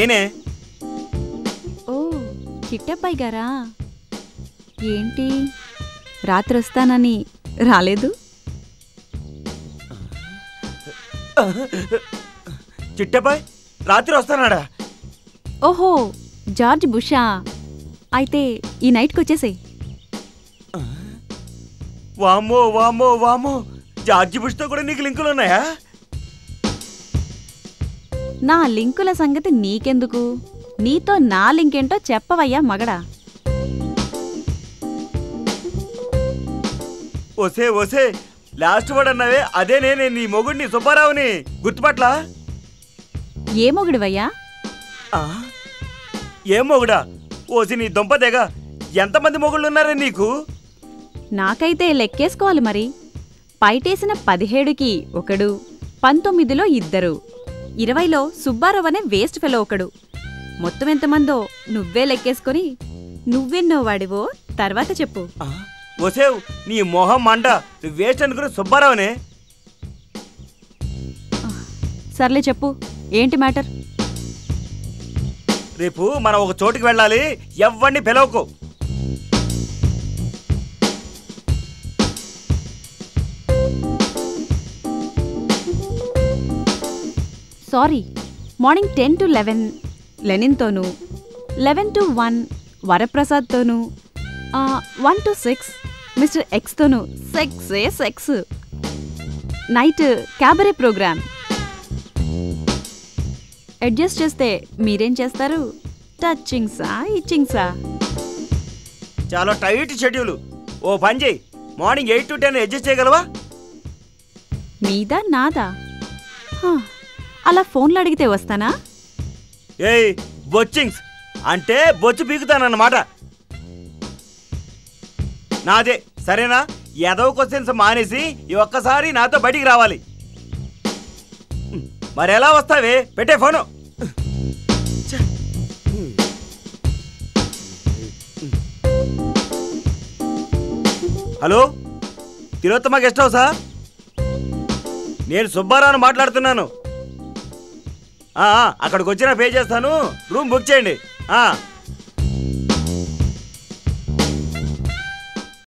నేనే ఓ చిట్టబ్బాయి గారా ఏంటి రాత్రి వస్తానని రాలేదు చిట్టబ్బాయ్ రాత్రి వస్తానాడా ఓహో జార్జ్ బుషా అయితే ఈ నైట్కి వచ్చేసేయ్ వామ్మో వామ్మో వామ్మో జార్జి బుష్తో కూడా నీకు లింకులు ఉన్నాయా నా లింకుల సంగతి నీకెందుకు నీతో నా లింక్ ఏంటో చెప్పవయ్యా మగడా ఒసే ఒసే లాస్ట్ వర్డ్ అన్నవే అదే నేనే నీ మొగుడిని సుబ్బారావుని గుర్తుపట్లా ఏ మొగుడివయ్యా ఆ? ఏం మొగుడా ఓసి నీ దుంపదేగా ఎంతమంది మొగుళ్ళు ఉన్నారే నీకు నాకైతే లెక్కేసుకోవాలి మరి పైటేసిన పదిహేడుకి ఒకడు పంతొమ్మిదిలో ఇద్దరు ఇరవైలో సుబ్బారావు అనే వేస్ట్ ఫెలో ఒకడు మొత్తం ఎంతమందో నువ్వే లెక్కేసుకొని నువ్వెన్నో వాడివో తర్వాత చెప్పు ఆ? ఒసేవ్ నీ మొహం మండ నువ్వు వేస్ట్ అనుకుని సుబ్బారావునే సర్లే చెప్పు ఏంటి మ్యాటర్ రేపు మనం ఒక చోటుకి వెళ్ళాలి ఎవ్వడిని పిలవకు sorry morning ten to eleven లెనిన్తోనూ లెవెన్ టు వన్ వరప్రసాద్తోనూ వన్ టు సిక్స్ మిస్టర్ ఎక్స్తోనూ six a six night cabaret programme adjust చేస్తే మీరేం చేస్తారు టచింగ్సా ఇచ్చింగ్సా చాలా టైట్ షెడ్యూల్ ఓ పని చేయి morning eight to ten adjust చేయగలవా మీదా నాదా హా, అలా ఫోన్లో అడిగితే వస్తానా ఏయ్ బొచ్చింగ్స్ అంటే బొచ్చు పీకుతానన్నమాట నాదే సరేనా ఎదవ క్వశ్చన్స్ మానేసి ఈ ఒక్కసారి నాతో బయటికి రావాలి మరి ఎలా వస్తావే పెట్టే ఫోను ఛ. హలో తిలోత్తమ గెస్ట్ హౌసా నేను సుబ్బారావుని మాట్లాడుతున్నాను ఆ, ఆ, అక్కడికి వచ్చినా పే చేస్తాను రూమ్ బుక్ చేయండి ఆ,